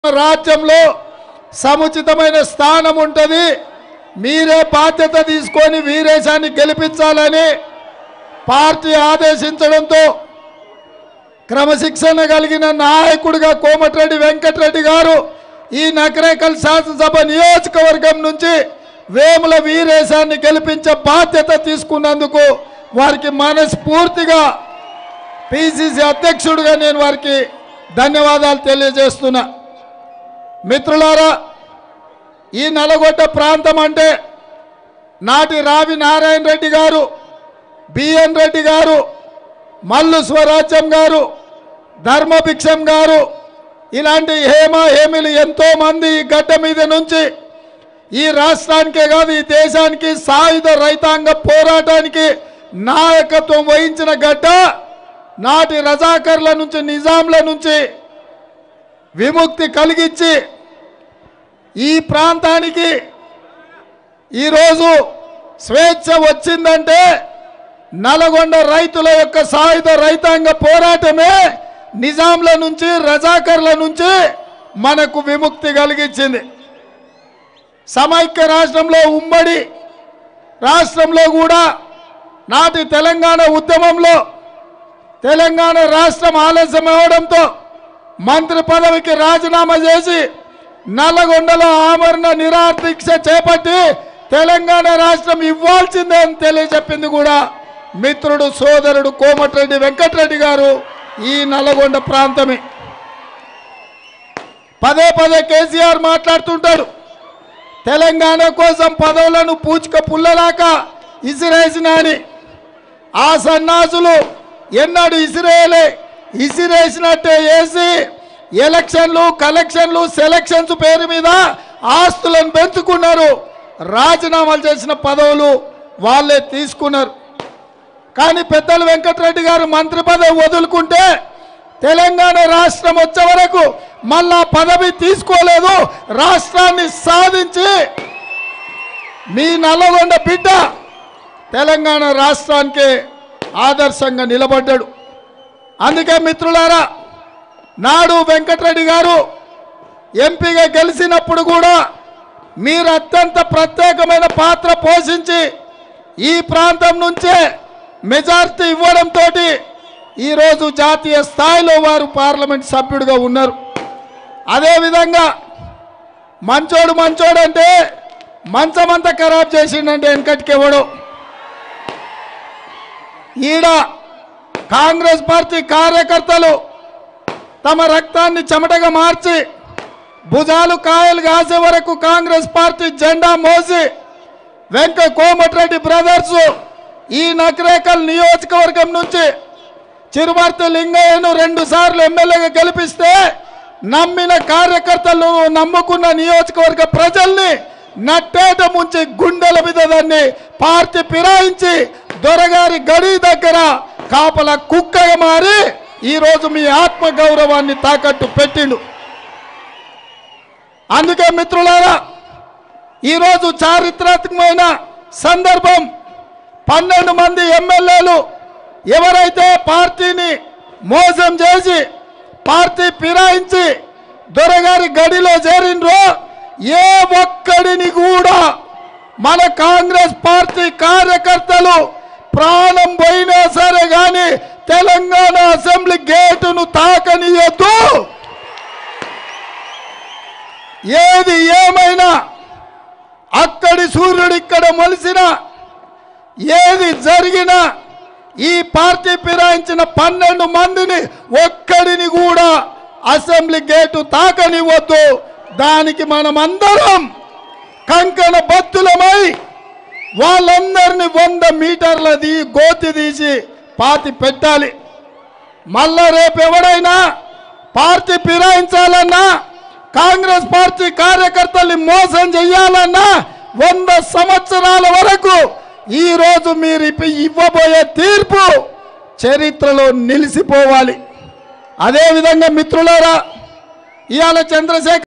రాజ్యంలో సముచితమైన స్థానం ఉంటుంది మీరే బాధ్యత తీసుకొని వీరేశాన్ని గెలిపించాలని పార్టీ ఆదేశించడంతో క్రమశిక్షణ కలిగిన నాయకుడిగా కోమటిరెడ్డి వెంకటరెడ్డి గారు ఈ నకరేకల్ శాసనసభ నియోజకవర్గం నుంచి వేముల వీరేశాన్ని గెలిపించే బాధ్యత తీసుకున్నందుకు వారికి మనస్ఫూర్తిగా పిసిసి అధ్యక్షుడిగా నేను వారికి ధన్యవాదాలు తెలియజేస్తున్నా మిత్రులారా ఈ నలగొండ ప్రాంతం అంటే నాటి రావి నారాయణ రెడ్డి గారు బిఎన్ రెడ్డి గారు మల్లు స్వరాజ్యం గారు ధర్మభిక్షం గారు ఇలాంటి హేమ హేమిలు ఎంతో మంది ఈ గడ్డ మీద నుంచి ఈ రాష్ట్రానికే కాదు ఈ దేశానికి సాయుధ రైతాంగ పోరాటానికి నాయకత్వం వహించిన గడ్డ నాటి రజాకర్ల నుంచి నిజాంల నుంచి విముక్తి కలిగించి ఈ ప్రాంతానికి ఈరోజు స్వేచ్ఛ వచ్చిందంటే నల్గొండ రైతుల యొక్క సాయుధ రైతాంగ పోరాటమే నిజాంల నుంచి రజాకర్ల నుంచి మనకు విముక్తి కలిగించింది సమైక్య రాష్ట్రంలో ఉమ్మడి రాష్ట్రంలో కూడా నాటి తెలంగాణ ఉద్యమంలో తెలంగాణ రాష్ట్రం ఆలస్యం అవడంతో మంత్రి పదవికి రాజీనామా చేసి నల్లగొండలో ఆమరణ నిరాదీక్ష చేపట్టి తెలంగాణ రాష్ట్రం ఇవ్వాల్సిందే అని తెలియజెప్పింది కూడా మిత్రుడు సోదరుడు కోమటిరెడ్డి వెంకటరెడ్డి గారు ఈ నల్లగొండ ప్రాంతమే పదే పదే కేసీఆర్ మాట్లాడుతుంటాడు తెలంగాణ కోసం పదవులను పూచిక పుల్లలాక ఇసిరేసిన అని ఆ సన్నాసులు ఎన్నడు ఇసిరేయలే ఇసిరేసినట్టే వేసి ఎలక్షన్లు కలెక్షన్లు సెలక్షన్స్ పేరు మీద ఆస్తులను పెంచుకున్నారు రాజీనామాలు చేసిన పదవులు వాళ్ళే తీసుకున్నారు కానీ పెద్దలు వెంకటరెడ్డి గారు మంత్రి పదవి వదులుకుంటే తెలంగాణ రాష్ట్రం వచ్చే వరకు మళ్ళా పదవి తీసుకోలేదు రాష్ట్రాన్ని సాధించి మీ నల్లగొండ బిడ్డ తెలంగాణ రాష్ట్రానికి ఆదర్శంగా నిలబడ్డాడు అందుకే మిత్రులారా నాడు వెంకటరెడ్డి గారు ఎంపీగా గెలిచినప్పుడు కూడా మీరు అత్యంత ప్రత్యేకమైన పాత్ర పోషించి ఈ ప్రాంతం నుంచే మెజార్టీ ఇవ్వడంతో ఈరోజు జాతీయ స్థాయిలో వారు పార్లమెంట్ సభ్యుడిగా ఉన్నారు అదేవిధంగా మంచోడు మంచోడు అంటే మంచమంతా ఖరాబ్ చేసిండంటే వెనకటికి ఇవ్వడు ఈడ కాంగ్రెస్ పార్టీ కార్యకర్తలు తమ రక్తాన్ని చెమటగా మార్చి భుజాలు కాయలు కాసే వరకు కాంగ్రెస్ పార్టీ జెండా మోసి వెంక కోమటిరెడ్డి బ్రదర్స్ ఈ నకరేకల్ నియోజకవర్గం నుంచి చిరుమర్తి లింగయ్యను రెండు సార్లు ఎమ్మెల్యేగా గెలిపిస్తే నమ్మిన కార్యకర్తలు నమ్ముకున్న నియోజకవర్గ ప్రజల్ని నట్టేట ముంచి గుండెల మీద దాన్ని పార్టీ ఫిరాయించి దొరగారి గడి దగ్గర కాపల కుక్కగా మారి ఈరోజు మీ ఆత్మ గౌరవాన్ని తాకట్టు పెట్టిండు అందుకే మిత్రులారా ఈరోజు చారిత్రాత్మకమైన సందర్భం పన్నెండు మంది ఎమ్మెల్యేలు ఎవరైతే పార్టీని మోసం చేసి పార్టీ ఫిరాయించి దొరగారి గడిలో చేరిండ్రో ఏ ఒక్కడిని కూడా మన కాంగ్రెస్ పార్టీ కార్యకర్తలు ప్రాణం పోయినా సరే కానీ తెలంగాణ అసెంబ్లీ గేటును తాకనియొద్దు ఏది ఏమైనా అక్కడి సూర్యుడు ఇక్కడ మొలిసిన ఏది జరిగినా ఈ పార్టీ ఫిరాయించిన పన్నెండు మందిని ఒక్కడిని కూడా అసెంబ్లీ గేటు తాకనివ్వద్దు దానికి మనమందరం కంకణ బత్తులమై వాళ్ళందరినీ వంద మీటర్లది గోతి తీసి పాతి పెట్టాలి మళ్ళా రేపు ఎవడైనా పార్టీ ఫిరాయించాలన్నా కాంగ్రెస్ పార్టీ కార్యకర్తల్ని మోసం చెయ్యాలన్నా వంద సంవత్సరాల వరకు ఈ రోజు మీరు ఇప్ప- ఇవ్వబోయే తీర్పు చరిత్రలో నిలిచిపోవాలి అదేవిధంగా మిత్రులారా ఇవాళ చంద్రశేఖర్